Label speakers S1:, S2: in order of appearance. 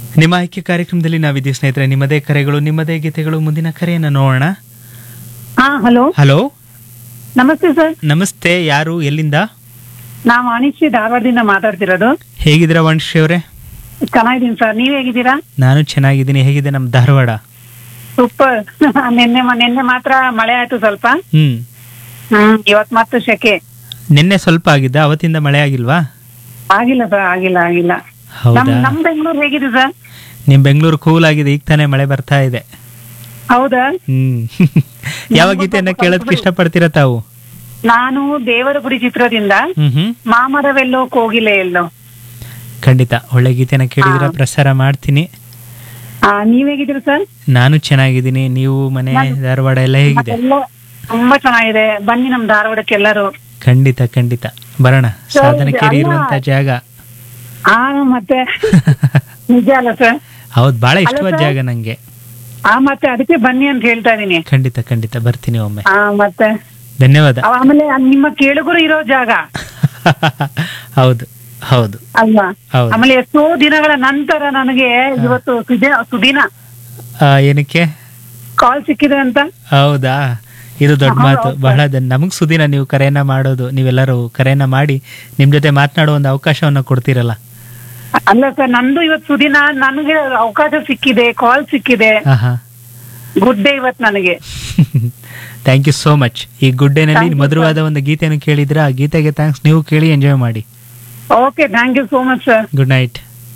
S1: ನಿಮ್ಮ ಆಯ್ಕೆ ಕಾರ್ಯಕ್ರಮದಲ್ಲಿ ನಾವಿದ್ದೀವಿ ಸ್ನೇಹಿತರೆ ನಿಮ್ಮದೇ ಕರೆಗಳು ನಿಮ್ಮದೇ ಗೀತೆಗಳು ಮುಂದಿನ ಕರೆಯನ್ನು ನೋಡೋಣ
S2: ಹಾ ಹಲೋ
S1: ಹಲೋ
S2: ನಮಸ್ತೆ ಸರ್
S1: ನಮಸ್ತೆ ಯಾರು ಎಲ್ಲಿಂದ
S2: ನಾವು ವಾಣಿಶ್ರೀ ಧಾರವಾಡದಿಂದ ಮಾತಾಡ್ತಿರೋದು
S1: ಹೇಗಿದ್ದೀರಾ ವಂಶಿ ಅವರೇ
S2: ಚೆನ್ನಾಗಿದ್ದೀನಿ ಸರ್ ನೀವ್ ಹೇಗಿದ್ದೀರಾ
S1: ನಾನು ಚೆನ್ನಾಗಿದ್ದೀನಿ ಹೇಗಿದೆ ನಮ್ಮ ಧಾರವಾಡ
S2: ಸೂಪರ್ ನಿನ್ನೆ ಮ- ನಿನ್ನೆ ಮಾತ್ರ ಮಳೆ ಆಯ್ತು ಸ್ವಲ್ಪ
S1: ಹ್ಮ್
S2: ಹ್ಮ್ ಇವತ್ ಮತ್ತೆ ಶೆಕೆ
S1: ನಿನ್ನೆ ಸ್ವಲ್ಪ ಆಗಿದ್ದ ಅವತ್ತಿಂದ ಮಳೆ ಆಗಿಲ್ವಾ
S2: ಆಗಿಲ್ಲ ಸರ್ ಆಗಿಲ್ಲ ಆಗಿಲ್ಲ ನಮ್
S1: ಹೌದಾ
S2: ನಮ್ ಬೆಂಗಳೂರು ಹೇಗಿದೆ ಸರ್
S1: ನಿಮ್ ಬೆಂಗಳೂರು ಕೂಲ್ ಆಗಿದೆ ಈಗ ತಾನೇ ಮಳೆ ಬರ್ತಾ ಇದೆ
S2: ಹೌದಾ
S1: ಹ್ಮ್ ಯಾವ ಗೀತೆಯನ್ನ ಕೇಳೋದಕ್ಕೆ ಇಷ್ಟಪಡ್ತೀರಾ ತಾವು
S2: ನಾನು ದೇವರ ಗುಡಿ ಚಿತ್ರದಿಂದ
S1: ಹ್ಮ್ ಹ್ಮ್
S2: ಮಾಮರವೆಲ್ಲೋ ಕೋಗಿಲೆ ಎಲ್ಲೋ
S1: ಖಂಡಿತ ಒಳ್ಳೆ ಗೀತೆನ ಕೇಳಿದಿರ
S2: ಹಾ.
S1: ಪ್ರಸಾರ ಮಾಡ್ತೀನಿ
S2: ಆ, ನೀವ್ ಹೇಗಿದ್ದೀರಿ ಸರ್
S1: ನಾನು ಚೆನ್ನಾಗಿದ್ದೀನಿ ನೀವು ಮನೆ ಧಾರವಾಡ ಎಲ್ಲ ಹೇಗಿದೆ
S2: ಎಲ್ಲ ತುಂಬಾ ಚೆನ್ನಾಗಿದೆ ಬನ್ನಿ ನಮ್ ಧಾರವಾಡಕ್ಕೆ ಎಲ್ಲರೂ
S1: ಖಂಡಿತ ಖಂಡಿತ ಬರೋಣ
S2: ಸರ್,
S1: ಸಾಧನ ಕೇಳಿ
S2: ಅಲ್ಲ.
S1: ಇರುವಂತ ಜಾಗ
S2: ಆ ಮತ್ತೆ ನಿಜ ಅಲ್ಲ ಸರ್
S1: ಹೌದ್ ಬಹಳ ಇಷ್ಟವಾದ
S2: ಅಲ್ಲ ಸರ್?
S1: ಜಾಗ ನಂಗೆ
S2: ಆ ಮತ್ತೆ ಅದಕ್ಕೆ ಬನ್ನಿ ಅಂತ ಹೇಳ್ತಾ ಇದೀನಿ
S1: ಖಂಡಿತ ಖಂಡಿತ ಬರ್ತೀನಿ ಒಮ್ಮೆ
S2: ಆ ಮತ್ತೆ
S1: ಧನ್ಯವಾದ
S2: ಅವ- ಆಮೇಲೆ ನಿಮ್ಮ ಕೇಳುಗರು ಇರೋ ಜಾಗ
S1: ಹೌದು ಹೌದು
S2: ಅಲ್ವಾ
S1: ಹೌದು
S2: ಆಮೇಲೆ ಎಷ್ಟೋ ದಿನಗಳ ನಂತರ ನನಗೆ ಇವತ್ತು ಸುದಿ- ಸುದಿನ
S1: ಆ, ಏನಕ್ಕೆ
S2: ಕಾಲ್ ಸಿಕ್ಕಿದೆ ಅಂತ
S1: ಹೌದಾ ಇದು ದೊಡ್ಡ
S2: ಹೌದು,
S1: ಮಾತು
S2: ಹೌದು.
S1: ಬಹಳ ದ- ನಮಗ್ ಸುದಿನ ನೀವು ಕರೆಯನ್ನ ಮಾಡೋದು ನೀವೆಲ್ಲರೂ ಕರೆಯನ್ನ ಮಾಡಿ ನಿಮ್ ಜೊತೆ ಮಾತನಾಡುವ ಒಂದು ಅವಕಾಶವನ್ನ ಕೊಡ್ತೀರಲ್ಲ
S2: ಅಲ್ಲ ಸರ್ ನಂದು ಇವತ್ತು ಸುದಿನ ನನಗೆ ಅವಕಾಶ ಸಿಕ್ಕಿದೆ ಕಾಲ್ ಸಿಕ್ಕಿದೆ
S1: ಆಹಾ
S2: ಗುಡ್ ಡೇ ಇವತ್ತು ನನಗೆ
S1: ಥ್ಯಾಂಕ್ ಯು ಸೋ ಮಚ್ ಈ ಗುಡ್ ಡೇನಲ್ಲಿ
S2: Thank you,
S1: ಮಧುರವಾದ ಒಂದು ಗೀತೆಯನ್ನು ಕೇಳಿದ್ರೆ ಆ ಗೀತೆಗೆ ಥ್ಯಾಂಕ್ಸ್ ನೀವು ಕೇಳಿ ಎಂಜಾಯ್ ಮಾಡಿ
S2: okay thank you so much sir
S1: good night